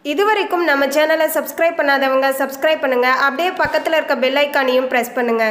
இதுவரைக்கும் நம்ம சேனலை சப்ஸ்கிரைப் பண்ணாதவங்க சப்ஸ்கிரைப் பண்ணுங்க அப்படியே பக்கத்தில் இருக்க பெல் ஐக்கானையும் ப்ரெஸ் பண்ணுங்க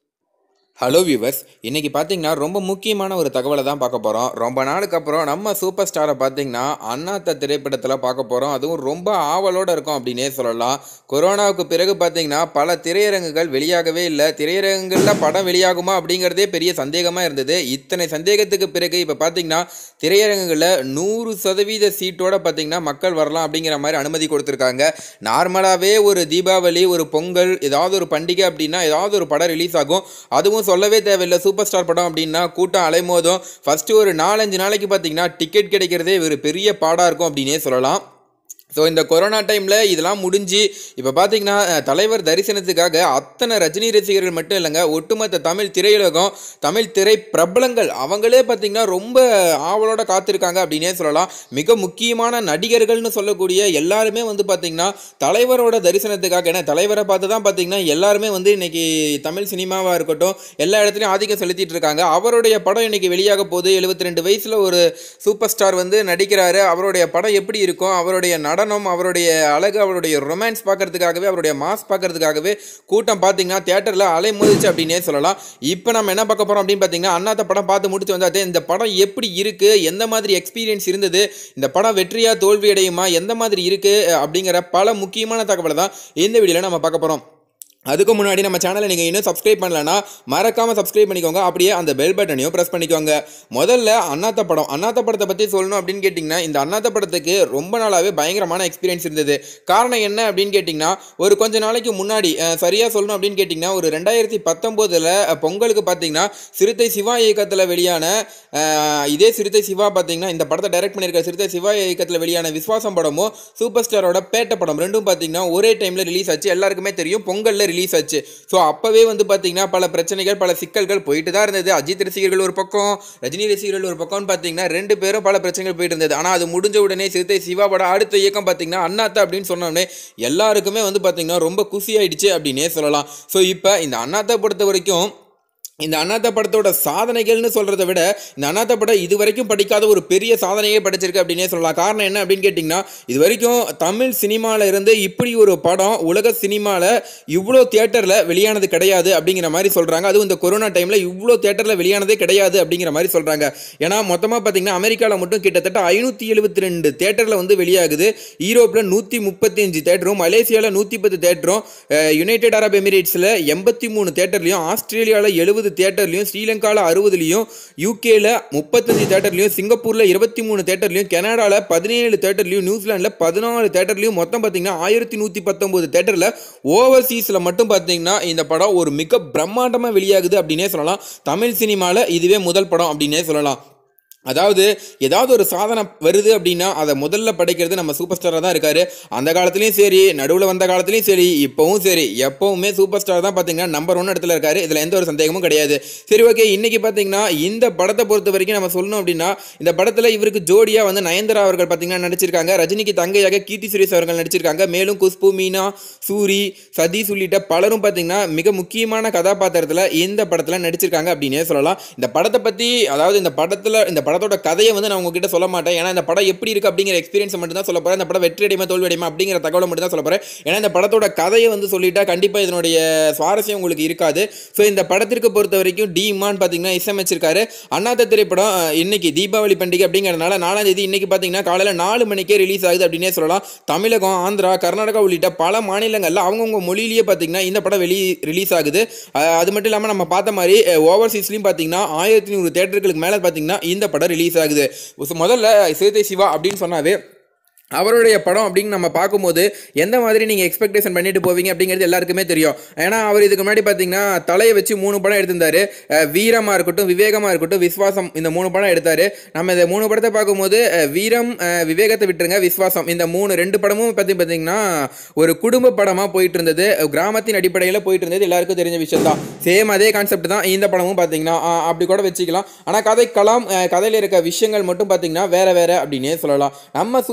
ஹலோ வியூவர்ஸ் இன்னைக்கு பார்த்தீங்கன்னா ரொம்ப முக்கியமான ஒரு தகவலை தான் பார்க்க போகிறோம் ரொம்ப நாளுக்கு அப்புறம் நம்ம சூப்பர் ஸ்டாரை பார்த்தீங்கன்னா அண்ணாத்த திரைப்படத்தில் பார்க்க போகிறோம் அதுவும் ரொம்ப ஆவலோடு இருக்கும் அப்படின்னே சொல்லலாம் கொரோனாவுக்கு பிறகு பார்த்தீங்கன்னா பல திரையரங்குகள் வெளியாகவே இல்லை திரையரங்குகளில் படம் வெளியாகுமா அப்படிங்கிறதே பெரிய சந்தேகமாக இருந்தது இத்தனை சந்தேகத்துக்கு பிறகு இப்போ பார்த்தீங்கன்னா திரையரங்குகளில் நூறு சதவீத சீட்டோட பார்த்தீங்கன்னா மக்கள் வரலாம் அப்படிங்கிற மாதிரி அனுமதி கொடுத்துருக்காங்க நார்மலாகவே ஒரு தீபாவளி ஒரு பொங்கல் ஏதாவது ஒரு பண்டிகை அப்படின்னா ஏதாவது ஒரு படம் ரிலீஸ் ஆகும் அதுவும் சொல்லவே தேவையில்லை சூப்பர் ஸ்டார் படம் அப்படின்னா கூட்டம் அலைமோதும் ஃபஸ்ட்டு ஒரு நாலஞ்சு நாளைக்கு பார்த்தீங்கன்னா டிக்கெட் கிடைக்கிறதே ஒரு பெரிய பாடாக இருக்கும் அப்படின்னே சொல்லலாம் ஸோ இந்த கொரோனா டைமில் இதெல்லாம் முடிஞ்சு இப்போ பார்த்தீங்கன்னா அஹ், தலைவர் தரிசனத்துக்காக அத்தனை ரஜினி ரசிகர்கள் மட்டும் இல்லைங்க ஒட்டுமொத்த தமிழ் திரையுலகம் தமிழ் திரை பிரபலங்கள் அவங்களே பார்த்தீங்கன்னா ரொம்ப ஆவலோட காத்திருக்காங்க அப்படின்னே சொல்லலாம் மிக முக்கியமான நடிகர்கள்னு சொல்லக்கூடிய எல்லாருமே வந்து பார்த்தீங்கன்னா தலைவரோட தரிசனத்துக்காக ஏன்னா தலைவரை பார்த்து தான் பார்த்தீங்கன்னா எல்லாருமே வந்து இன்னைக்கு தமிழ் சினிமாவாக இருக்கட்டும் எல்லா இடத்துலையும் ஆதிக்கம் செலுத்திட்டு இருக்காங்க அவருடைய படம் இன்னைக்கு வெளியாக போகுது எழுபத்தி ரெண்டு வயசில் ஒரு சூப்பர் ஸ்டார் வந்து நடிக்கிறாரு அவருடைய படம் எப்படி இருக்கும் அவருடைய நடனம் அவருடைய அழகு அவருடைய ரொமான்ஸ் பார்க்கறதுக்காகவே அவருடைய மாஸ் பார்க்கறதுக்காகவே கூட்டம் பார்த்தீங்கன்னா தியேட்டரில் அலை மோதிச்சு அப்படின்னே சொல்லலாம் இப்போ நம்ம என்ன பார்க்க போகிறோம் அப்படின்னு பார்த்தீங்கன்னா அண்ணாத்த படம் பார்த்து முடிச்சு வந்தாதே இந்த படம் எப்படி இருக்குது எந்த மாதிரி எக்ஸ்பீரியன்ஸ் இருந்தது இந்த படம் வெற்றியா தோல்வி அடையுமா எந்த மாதிரி இருக்குது அப்படிங்கிற பல முக்கியமான தகவலை தான் இந்த வீடியோவில் நம்ம பார்க்க போகிறோம் அதுக்கு முன்னாடி நம்ம சேனலை நீங்கள் இன்னும் சப்ஸ்கிரைப் பண்ணலன்னா மறக்காமல் சப்ஸ்கிரைப் பண்ணிக்கோங்க அப்படியே அந்த பெல் பட்டனையும் ப்ரெஸ் பண்ணிக்கோங்க முதல்ல அண்ணாத்த படம் அண்ணாத்த படத்தை பற்றி சொல்லணும் அப்படின்னு கேட்டிங்கன்னா இந்த அண்ணாத்த படத்துக்கு ரொம்ப நாளாகவே பயங்கரமான எக்ஸ்பீரியன்ஸ் இருந்தது காரணம் என்ன அப்படின்னு கேட்டிங்கன்னா ஒரு கொஞ்ச நாளைக்கு முன்னாடி சரியாக சொல்லணும் அப்படின்னு கேட்டிங்கன்னா ஒரு ரெண்டாயிரத்தி பத்தொம்போதில் பொங்கலுக்கு பார்த்தீங்கன்னா சிறுத்தை சிவா இயக்கத்தில் வெளியான அஹ், இதே சிறுத்தை சிவா பார்த்தீங்கன்னா இந்த படத்தை டைரக்ட் பண்ணியிருக்க சிறுத்தை சிவா இயக்கத்தில் வெளியான விஸ்வாசம் படமும் சூப்பர் ஸ்டாரோட பேட்ட படம் ரெண்டும் பார்த்தீங்கன்னா ஒரே டைமில் ரிலீஸ் ஆச்சு எல்லாருக்குமே தெரியும் பொங்கலில் ரிலீஸ் ஆச்சு ஸோ அப்போவே வந்து பார்த்தீங்கன்னா பல பிரச்சனைகள் பல சிக்கல்கள் போயிட்டு தான் இருந்தது அஜித் ரசிகர்கள் ஒரு பக்கம் ரஜினி ரசிகர்கள் ஒரு பக்கம்னு பார்த்தீங்கன்னா ரெண்டு பேரும் பல பிரச்சனைகள் போயிட்டு இருந்தது ஆனால் அது முடிஞ்ச உடனே சிறுத்தை சிவாவோட அடுத்த இயக்கம் பார்த்தீங்கன்னா அண்ணாத்த அப்படின்னு சொன்னோடனே எல்லாருக்குமே வந்து பார்த்தீங்கன்னா ரொம்ப குஷியாயிடுச்சு அப்படின்னே சொல்லலாம் ஸோ இப்போ இந்த அண்ணாத்தை பொறுத்த வரைக்கும் இந்த அண்ணாத்த படத்தோட சாதனைகள்னு சொல்கிறத விட இந்த அண்ணாத்த படம் இது வரைக்கும் படிக்காத ஒரு பெரிய சாதனையே படிச்சிருக்கு அப்படின்னே சொல்லலாம் காரணம் என்ன அப்படின்னு கேட்டிங்கன்னா இது வரைக்கும் தமிழ் சினிமாவில் இருந்து இப்படி ஒரு படம் உலக சினிமாவில் இவ்வளோ தியேட்டரில் வெளியானது கிடையாது அப்படிங்கிற மாதிரி சொல்கிறாங்க அதுவும் இந்த கொரோனா டைமில் இவ்வளோ தியேட்டரில் வெளியானதே கிடையாது அப்படிங்கிற மாதிரி சொல்கிறாங்க ஏன்னா மொத்தமாக பார்த்தீங்கன்னா அமெரிக்காவில் மட்டும் கிட்டத்தட்ட ஐநூற்றி எழுபத்தி ரெண்டு தேட்டரில் வந்து வெளியாகுது யூரோப்பில் நூற்றி முப்பத்தி அஞ்சு தேட்டரும் மலேசியாவில் நூற்றி பத்து தேட்டரும் யுனைடெட் அரப் எமிரேட்ஸில் எண்பத்தி மூணு தேட்டர்லையும் ஆஸ்திரேலியாவில் எழுபது தேட்டர்லையும் ஸ்ரீலங்காவில் அறுபதுலையும் யூகேல முப்பத்தஞ்சு தேட்டர்லையும் சிங்கப்பூரில் இருபத்தி மூணு தேட்டர்லையும் கனடாவில் பதினேழு தேட்டர்லையும் நியூசிலாண்டில் பதினாலு தேட்டர்லையும் மொத்தம் பார்த்தீங்கன்னா ஆயிரத்தி நூற்றி பத்தொம்போது தேட்டரில் ஓவர்சீஸில் மட்டும் பார்த்தீங்கன்னா இந்த படம் ஒரு மிக பிரம்மாண்டமாக வெளியாகுது அப்படின்னே சொல்லலாம் தமிழ் சினிமாவில் இதுவே முதல் படம் அப்படின்னே சொல்லலாம் அதாவது ஏதாவது ஒரு சாதனை வருது அப்படின்னா அதை முதல்ல படைக்கிறது நம்ம சூப்பர் ஸ்டாராக தான் இருக்காரு அந்த காலத்துலேயும் சரி நடுவில் வந்த காலத்துலேயும் சரி இப்போவும் சரி எப்போவுமே சூப்பர் ஸ்டார் தான் பார்த்தீங்கன்னா நம்பர் ஒன் இடத்துல இருக்காரு இதில் எந்த ஒரு சந்தேகமும் கிடையாது சரி ஓகே இன்னைக்கு பார்த்தீங்கன்னா இந்த படத்தை பொறுத்த வரைக்கும் நம்ம சொல்லணும் அப்படின்னா இந்த படத்தில் இவருக்கு ஜோடியாக வந்து நயன்தாரா அவர்கள் பார்த்தீங்கன்னா நடிச்சிருக்காங்க ரஜினிக்கு தங்கையாக கீர்த்தி சுரேஷ் அவர்கள் நடிச்சிருக்காங்க மேலும் குஷ்பு மீனா சூரி சதீஷ் உள்ளிட்ட பலரும் பார்த்தீங்கன்னா மிக முக்கியமான கதாபாத்திரத்தில் இந்த படத்தில் நடிச்சிருக்காங்க அப்படின்னே சொல்லலாம் இந்த படத்தை பற்றி அதாவது இந்த படத்தில் இந்த படத்தோட கதையை வந்து நான் உங்ககிட்ட சொல்ல மாட்டேன் ஏன்னா இந்த படம் எப்படி இருக்கு அப்படிங்கிற எக்ஸ்பீரியன்ஸ் மட்டும் தான் சொல்ல போறேன் இந்த படம் வெற்றி அடையுமா தோல்வி அடையுமா அப்படிங்கிற தகவலை மட்டும் தான் சொல்ல போறேன் ஏன்னா இந்த படத்தோட கதையை வந்து சொல்லிட்டா கண்டிப்பாக இதனுடைய சுவாரஸ்யம் உங்களுக்கு இருக்காது ஸோ இந்த படத்திற்கு பொறுத்த வரைக்கும் டி இமான் பார்த்தீங்கன்னா இசையமைச்சிருக்காரு அண்ணாத்த திரைப்படம் அஹ், இன்னைக்கு தீபாவளி பண்டிகை அப்படிங்கிறதுனால நாலாம் தேதி இன்னைக்கு பார்த்தீங்கன்னா காலையில் நாலு மணிக்கே ரிலீஸ் ஆகுது அப்படின்னே சொல்லலாம் தமிழகம் ஆந்திரா கர்நாடகா உள்ளிட்ட பல மாநிலங்களில் அவங்கவுங்க மொழியிலேயே பார்த்தீங்கன்னா இந்த படம் வெளி ரிலீஸ் ஆகுது அஹ், அது மட்டும் இல்லாமல் நம்ம பார்த்த மாதிரி ஓவர்சீஸ்லையும் பார்த்தீங்கன்னா ஆயிரத்தி நூறு தேட்டர்களுக்கு மேலே பார்த்தீங்கன்னா இந்த படம் ரிலீஸ் ஆகுது So, முதல்ல சிறுத்தை சிவா அப்படின்னு சொன்னாவே அவருடைய படம் அப்படின்னு நம்ம பார்க்கும்போது எந்த மாதிரி நீங்கள் எக்ஸ்பெக்டேஷன் பண்ணிட்டு போவீங்க அப்படிங்கிறது எல்லாருக்குமே தெரியும் ஏன்னா அவர் இதுக்கு முன்னாடி பார்த்தீங்கன்னா தலையை வச்சு மூணு படம் எடுத்திருந்தாரு அஹ் வீரமாக இருக்கட்டும் விவேகமாக இருக்கட்டும் விஸ்வாசம் இந்த மூணு படம் எடுத்தார் நம்ம இந்த மூணு படத்தை பார்க்கும்போது அஹ் வீரம் அஹ் விவேகத்தை விட்டுருங்க விஸ்வாசம் இந்த மூணு ரெண்டு படமும் பற்றி பார்த்தீங்கன்னா ஒரு குடும்ப படமாக போயிட்டு இருந்தது கிராமத்தின் அடிப்படையில் போயிட்டு இருந்தது எல்லாருக்கும் தெரிஞ்ச விஷயம் தான் சேம் அதே கான்செப்ட் தான் இந்த படமும் பார்த்தீங்கன்னா அஹ் அப்படி கூட வச்சுக்கலாம் ஆனால் கதை களம் அஹ் கதையில் இருக்க விஷயங்கள் மட்டும் பார்த்தீங்கன்னா வேற வேற அப்படின்னே சொல்லலாம் நம்ம சூப்பர் ஸ்டார்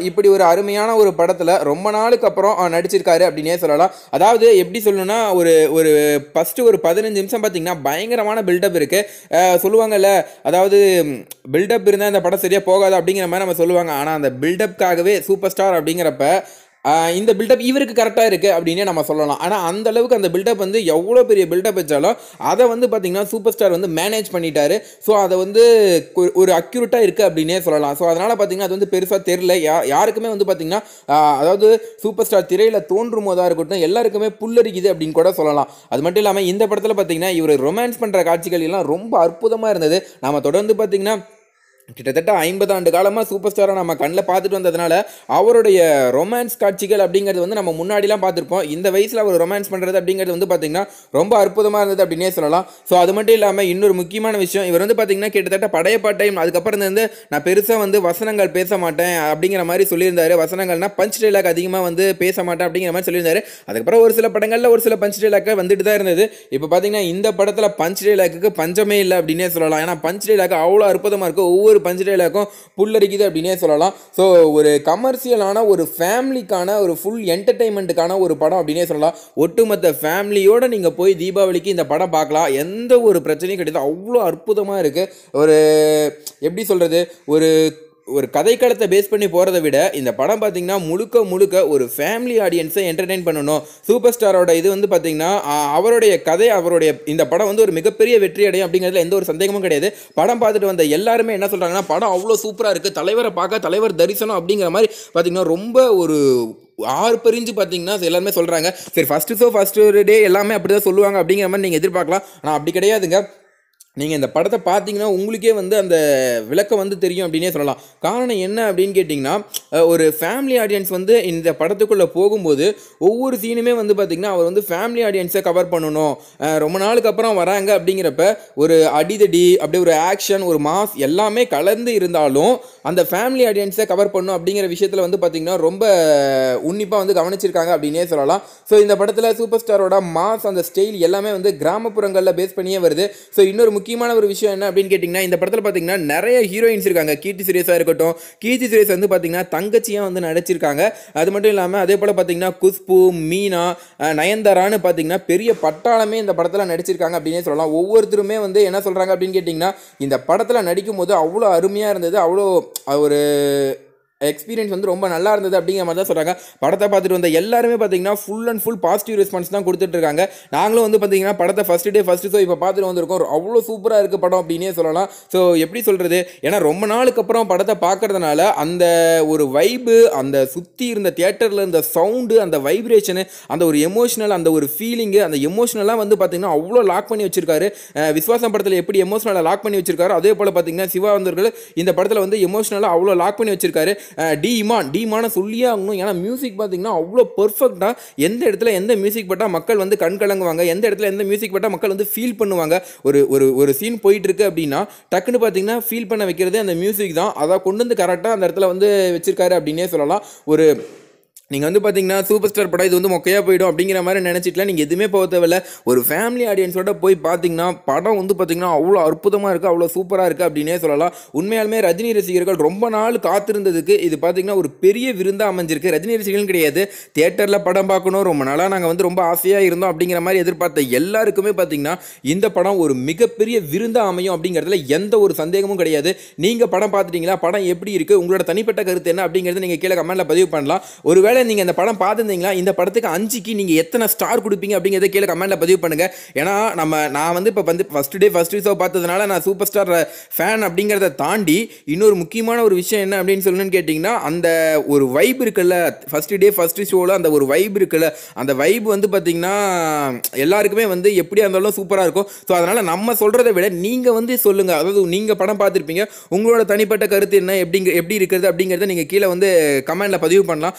இப்படி ஒரு அருமையான ஒரு படத்தில் ரொம்ப நாளுக்கு அப்புறம் அஹ், நடிச்சிருக்காரு அப்படின்னே சொல்லலாம் அதாவது எப்படி சொல்லணும்னா ஒரு ஒரு ஃபஸ்ட்டு ஒரு பதினஞ்சு நிமிஷம் பார்த்தீங்கன்னா பயங்கரமான பில்டப் இருக்குது சொல்லுவாங்கல்ல அதாவது பில்டப் இருந்தால் இந்த படம் சரியாக போகாது அப்படிங்கிற மாதிரி நம்ம சொல்லுவாங்க ஆனால் அந்த பில்டப்காகவே சூப்பர் ஸ்டார் அப்படிங்கிறப்ப ஆஹ் இந்த பில்டப் இவருக்கு கரெக்டாக இருக்குது அப்படின்னே நம்ம சொல்லலாம் ஆனால் அந்த அளவுக்கு அந்த பில்டப் வந்து எவ்வளோ பெரிய பில்டப் வச்சாலும் அதை வந்து பார்த்திங்கன்னா சூப்பர் ஸ்டார் வந்து மேனேஜ் பண்ணிட்டாரு ஸோ அதை வந்து ஒரு- ஒரு அக்யூரேட்டாக இருக்குது அப்படின்னே சொல்லலாம் ஸோ அதனால் பார்த்தீங்கன்னா அது வந்து பெருசாக தெரில யா யாருக்குமே வந்து பார்த்திங்கன்னா ஆஹ் அதாவது சூப்பர் ஸ்டார் திரையில் தோன்றும் போதாக இருக்கட்டும் எல்லாருக்குமே புல்லரிக்குது அப்படின்னு கூட சொல்லலாம் அது மட்டும் இல்லாமல் இந்த படத்தில் பார்த்தீங்கன்னா இவர் ரொமான்ஸ் பண்ணுற காட்சிகள் எல்லாம் ரொம்ப அற்புதமாக இருந்தது நம்ம தொடர்ந்து பார்த்திங்கன்னா கிட்டத்தட்ட ஐம்பது ஆண்டு காலமாக சூப்பர் ஸ்டாரை நம்ம கண்ணில் பார்த்துட்டு வந்ததுனால அவருடைய ரொமான்ஸ் காட்சிகள் அப்படிங்கிறது வந்து நம்ம முன்னாடிலாம் பார்த்துருப்போம் இந்த வயசில் அவர் ரொமான்ஸ் பண்ணுறது அப்படிங்கிறது வந்து பார்த்திங்கன்னா ரொம்ப அற்புதமாக இருந்தது அப்படின்னே சொல்லலாம் ஸோ அது மட்டும் இல்லாமல் இன்னொரு முக்கியமான விஷயம் இவர் வந்து பார்த்திங்கன்னா கிட்டத்தட்ட படையப்பா டைம் அதுக்கப்புறம் இருந்து நான் பெருசாக வந்து வசனங்கள் பேச மாட்டேன் அப்படிங்கிற மாதிரி சொல்லியிருந்தாரு வசனங்கள்னா பஞ்ச் டைலாக் அதிகமாக வந்து பேச மாட்டேன் அப்படிங்கிற மாதிரி சொல்லியிருந்தாரு அதுக்கப்புறம் ஒரு சில படங்களில் ஒரு சில பஞ்ச் டைலாக் வந்துட்டு தான் இருந்தது இப்போ பார்த்தீங்கன்னா இந்த படத்தில் பஞ்ச் டைலாக்கு பஞ்சமே இல்லை அப்படின்னே சொல்லலாம் ஏன்னா பஞ்ச் டைலாக் அவ்வளோ அற்புதமாக இருக்குது ஒவ்வொரு பஞ்ச் டைலாக்கும் புல்லரிக்குது அப்படின்னே சொல்லலாம் ஸோ ஒரு கமர்ஷியலான ஒரு ஃபேமிலிக்கான ஒரு ஃபுல் என்டர்டைன்மெண்ட்டுக்கான ஒரு படம் அப்படின்னே சொல்லலாம் ஒட்டுமொத்த ஃபேமிலியோடு நீங்கள் போய் தீபாவளிக்கு இந்த படம் பார்க்கலாம் எந்த ஒரு பிரச்சனையும் கிடையாது அவ்வளோ அற்புதமாக இருக்குது ஒரு எப்படி சொல்கிறது ஒரு ஒரு கதைக்களத்தை பேஸ் பண்ணி போகிறத விட இந்த படம் பார்த்தீங்கன்னா முழுக்க முழுக்க ஒரு ஃபேமிலி ஆடியன்ஸை என்டர்டெயின் பண்ணணும் சூப்பர் ஸ்டாரோட இது வந்து பார்த்தீங்கன்னா ஆஹ், அவருடைய கதை அவருடைய இந்த படம் வந்து ஒரு மிகப்பெரிய வெற்றி அடையும் அப்படிங்கிறதுல எந்த ஒரு சந்தேகமும் கிடையாது படம் பார்த்துட்டு வந்த எல்லாருமே என்ன சொல்கிறாங்கன்னா படம் அவ்வளோ சூப்பராக இருக்குது தலைவரை பார்க்க தலைவர் தரிசனம் அப்படிங்கிற மாதிரி பார்த்தீங்கன்னா ரொம்ப ஒரு ஆறு பிரிஞ்சு பார்த்தீங்கன்னா எல்லாருமே சொல்கிறாங்க சரி ஃபஸ்ட்டு ஷோ ஃபஸ்ட்டு டே எல்லாமே அப்படி தான் சொல்லுவாங்க அப்படிங்கிற மாதிரி நீங்கள் எதிர்பார்க்கலாம் ஆனால் அப்படி கிடையாதுங்க நீங்கள் இந்த படத்தை பார்த்தீங்கன்னா உங்களுக்கே வந்து அந்த விளக்கம் வந்து தெரியும் அப்படின்னே சொல்லலாம் காரணம் என்ன அப்படின்னு கேட்டிங்கன்னா அஹ், ஒரு ஃபேமிலி ஆடியன்ஸ் வந்து இந்த படத்துக்குள்ளே போகும்போது ஒவ்வொரு சீனுமே வந்து பார்த்திங்கன்னா அவர் வந்து ஃபேமிலி ஆடியன்ஸை கவர் பண்ணணும் அஹ், ரொம்ப நாளுக்கு அப்புறம் வராங்க அப்படிங்கிறப்ப ஒரு அடிதடி அப்படியே ஒரு ஆக்ஷன் ஒரு மாஸ் எல்லாமே கலந்து இருந்தாலும் அந்த ஃபேமிலி ஆடியன்ஸை கவர் பண்ணும் அப்படிங்கிற விஷயத்தில் வந்து பார்த்திங்கன்னா ரொம்ப உன்னிப்பாக வந்து கவனிச்சிருக்காங்க அப்படின்னே சொல்லலாம் ஸோ இந்த படத்தில் சூப்பர் ஸ்டாரோட மாஸ் அந்த ஸ்டைல் எல்லாமே வந்து கிராமப்புறங்களில் பேஸ் பண்ணியே வருது ஸோ இன்னொரு முக்கியமான ஒரு விஷயம் என்ன அப்படின்னு கேட்டிங்கன்னா இந்த படத்தில் பார்த்தீங்கன்னா நிறைய ஹீரோயின்ஸ் இருக்காங்க கீர்த்தி சுரேஷாக இருக்கட்டும் கீர்த்தி சுரேஷ் வந்து பார்த்தீங்கன்னா தங்கச்சியாக வந்து நடிச்சிருக்காங்க அது மட்டும் இல்லாமல் அதே போல் பார்த்தீங்கன்னா குஷ்பு மீனா அஹ், நயன்தாரான்னு பார்த்தீங்கன்னா பெரிய பட்டாளமே இந்த படத்தில் நடிச்சிருக்காங்க அப்படின்னே சொல்லலாம் ஒவ்வொருத்தருமே வந்து என்ன சொல்கிறாங்க அப்படின்னு கேட்டிங்கன்னா இந்த படத்தில் நடிக்கும்போது அவ்வளோ அருமையாக இருந்தது அவ்வளோ ஒரு எக்ஸ்பீரியன்ஸ் வந்து ரொம்ப நல்லா இருந்தது அப்படிங்கிற மாதிரி தான் சொல்கிறாங்க படத்தை பார்த்துட்டு வந்த எல்லாருமே பார்த்தீங்கன்னா full and full positive response தான் கொடுத்துட்டு இருக்காங்க நாங்களும் வந்து பார்த்தீங்கன்னா படத்தை ஃபஸ்ட் டே ஃபஸ்ட்டு ஷோ இப்போ பார்த்துட்டு வந்திருக்கோம் அவ்வளோ சூப்பராக இருக்குது படம் அப்படின்னே சொல்லலாம் ஸோ எப்படி சொல்கிறது ஏன்னா ரொம்ப நாளுக்கு அப்புறம் படத்தை பார்க்கறதுனால அந்த ஒரு வைபு அந்த சுற்றி இருந்த தியேட்டரில் இருந்த சவுண்டு அந்த வைப்ரேஷனு அந்த ஒரு எமோஷனல் அந்த ஒரு ஃபீலிங்கு அந்த எமோஷனலாக வந்து பார்த்தீங்கன்னா அவ்வளோ லாக் பண்ணி வச்சிருக்காரு அஹ் விஸ்வாசம் படத்தில் எப்படி எமோஷனலாக லாக் பண்ணி வச்சிருக்காரோ அதே போல் பார்த்தீங்கன்னா சிவா வந்தவர்கள் இந்த படத்தில் வந்து எமோஷனலாக அவ்வளோ லாக் பண்ணி வச்சிருக்காரு அஹ் டி இமான் டி இமானை சொல்லியே ஆகணும் ஏன்னா மியூசிக் பார்த்தீங்கன்னா அவ்வளோ பெர்ஃபெக்டாக எந்த இடத்துல எந்த மியூசிக் பட்டால் மக்கள் வந்து கண் கலங்குவாங்க எந்த இடத்துல எந்த மியூசிக் பட்டால் மக்கள் வந்து ஃபீல் பண்ணுவாங்க ஒரு ஒரு ஒரு சீன் போயிட்டு இருக்கு அப்படின்னா டக்குன்னு பார்த்தீங்கன்னா ஃபீல் பண்ண வைக்கிறதே அந்த மியூசிக் தான் அதை கொண்டு வந்து கரெக்டாக அந்த இடத்துல வந்து வச்சிருக்காரு அப்படின்னே சொல்லலாம் ஒரு நீங்கள் வந்து பார்த்தீங்கன்னா சூப்பர் ஸ்டார் படம் இது வந்து மொக்கையாக போயிடும் அப்படிங்கிற மாதிரி நினச்சிட்டுலாம் நீங்கள் எதுவுமே போக தேவையில்ல ஒரு ஃபேமிலி ஆடியன்ஸோட போய் பார்த்தீங்கன்னா படம் வந்து பார்த்தீங்கன்னா அவ்வளோ அற்புதமாக இருக்குது அவ்வளோ சூப்பராக இருக்குது அப்படின்னே சொல்லலாம் உண்மையாலுமே ரஜினி ரசிகர்கள் ரொம்ப நாள் காத்திருந்ததுக்கு இது பார்த்தீங்கன்னா ஒரு பெரிய விருந்தாக அமைஞ்சிருக்கு ரஜினி ரசிகர்கள் கிடையாது தியேட்டரில் படம் பார்க்கணும் ரொம்ப நாளாக நாங்கள் வந்து ரொம்ப ஆசையாக இருந்தோம் அப்படிங்கிற மாதிரி எதிர்பார்த்த எல்லாருக்குமே பார்த்தீங்கன்னா இந்த படம் ஒரு மிகப்பெரிய விருந்தாக அமையும் அப்படிங்கிறதுல எந்த ஒரு சந்தேகமும் கிடையாது நீங்கள் படம் பார்த்துட்டீங்களா படம் எப்படி இருக்குது உங்களோட தனிப்பட்ட கருத்து என்ன அப்படிங்கிறத நீங்கள் கீழே கமெண்ட்டில் பதிவு பண்ணலாம் ஒருவேளை நீங்கள் இந்த படம் பார்த்துருந்தீங்களா இந்த படத்துக்கு அஞ்சுக்கு நீங்கள் எத்தனை ஸ்டார் கொடுப்பீங்க அப்படிங்கிறத கீழே கமெண்ட்டில் பதிவு பண்ணுங்கள் ஏன்னா நம்ம நான் வந்து இப்போ வந்து ஃபஸ்ட் டே ஃபஸ்ட் ஷோ பார்த்ததுனால நான் சூப்பர் ஸ்டார் ஃபேன் அப்படிங்கிறத தாண்டி இன்னொரு முக்கியமான ஒரு விஷயம் என்ன அப்படின்னு சொல்லணும்னு கேட்டிங்கன்னா அந்த ஒரு வைப் இருக்குல்ல ஃபஸ்ட் டே ஃபஸ்ட் ஷோவில் அந்த ஒரு வைப் இருக்குல்ல அந்த வைப் வந்து பார்த்திங்கன்னா எல்லாருக்குமே வந்து எப்படியா இருந்தாலும் சூப்பராக இருக்கும் ஸோ அதனால் நம்ம சொல்கிறத விட நீங்கள் வந்து சொல்லுங்கள் அதாவது நீங்கள் படம் பார்த்துருப்பீங்க உங்களோட தனிப்பட்ட கருத்து என்ன எப்படிங்க எப்படி இருக்கிறது அப்படிங்கிறத நீங்கள் கீழே வந்து கமெண்ட்டில் பதிவு பண்ணலாம் ஏன்னா அதை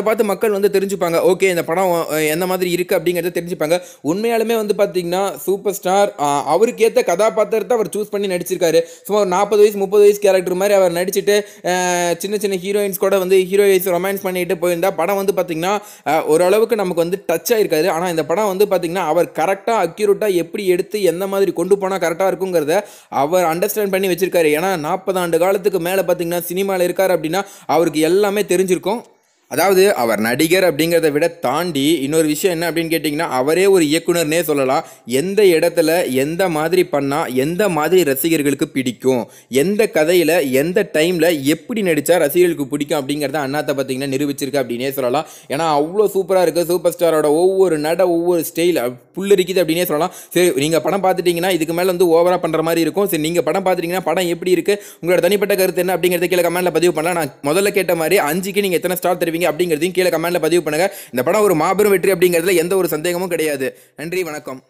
பார்த்து மக்கள் வந்து தெரிஞ்சுப்பாங்க ஓகே இந்த படம் அஹ், எந்த மாதிரி இருக்குது அப்படிங்கிறத தெரிஞ்சுப்பாங்க உண்மையாலுமே வந்து பார்த்தீங்கன்னா சூப்பர் ஸ்டார் அவருக்கு ஏற்ற கதாபாத்திரத்தை அவர் சூஸ் பண்ணி நடிச்சிருக்காரு சும்மா ஒரு நாற்பது வயசு முப்பது வயசு கேரக்டர் மாதிரி அவர் நடிச்சுட்டு அஹ், சின்ன சின்ன ஹீரோயின்ஸ் கூட வந்து ஹீரோயின்ஸ் ரொமான்ஸ் பண்ணிட்டு போயிருந்தா படம் வந்து பார்த்தீங்கன்னா அஹ், ஓரளவுக்கு நமக்கு வந்து டச் ஆயிருக்காது ஆனால் இந்த படம் வந்து பார்த்தீங்கன்னா அவர் கரெக்டாக அக்யூரேட்டாக எப்படி எடுத்து எந்த மாதிரி கொண்டு போனால் கரெக்டாக இருக்குங்கிறத அவர் அண்டர்ஸ்டாண்ட் பண்ணி வச்சிருக்காரு ஏன்னா நாற்பது ஆண்டு காலத்துக்கு மேலே பார்த்தீங்கன்னா சினிமாவில் இருக்கார் அப்படின்னா அவருக்கு எல்லாமே தெரிஞ்சிருக்கும் அதாவது அவர் நடிகர் அப்படிங்கிறத விட தாண்டி இன்னொரு விஷயம் என்ன அப்படின்னு கேட்டிங்கன்னா அவரே ஒரு இயக்குனர்னே சொல்லலாம் எந்த இடத்துல எந்த மாதிரி பண்ணால் எந்த மாதிரி ரசிகர்களுக்கு பிடிக்கும் எந்த கதையில் எந்த டைமில் எப்படி நடித்தா ரசிகர்களுக்கு பிடிக்கும் அப்படிங்கிறத அண்ணாத்தை பார்த்தீங்கன்னா நிரூபிச்சிருக்கு அப்படின்னே சொல்லலாம் ஏன்னா அவ்வளோ சூப்பராக இருக்குது சூப்பர் ஸ்டாரோட ஒவ்வொரு நட ஒவ்வொரு ஸ்டைல் புல்லரிக்குது அப்படின்னே சொல்லலாம் சரி நீங்கள் படம் பார்த்துட்டீங்கன்னா இதுக்கு மேலே வந்து ஓவராக பண்ணுற மாதிரி இருக்கும் சரி நீங்கள் படம் பார்த்துட்டீங்கன்னா படம் எப்படி இருக்குது உங்களோட தனிப்பட்ட கருத்து என்ன அப்படிங்கிறத கீழே கமெண்ட்டில் பதிவு பண்ணலாம் நான் முதல்ல கேட்ட மாதிரி அஞ்சுக்கு நீங்கள் எத்தனை ஸ்டார் தருவீங்க அப்படிங்கிறதையும் கீழே கமெண்ட்டில் பதிவு பண்ணுங்கள் இந்த படம் ஒரு மாபெரும் வெற்றி அப்படிங்கிறதுல எந்த ஒரு சந்தேகமும் கிடையாது நன்றி வணக்கம்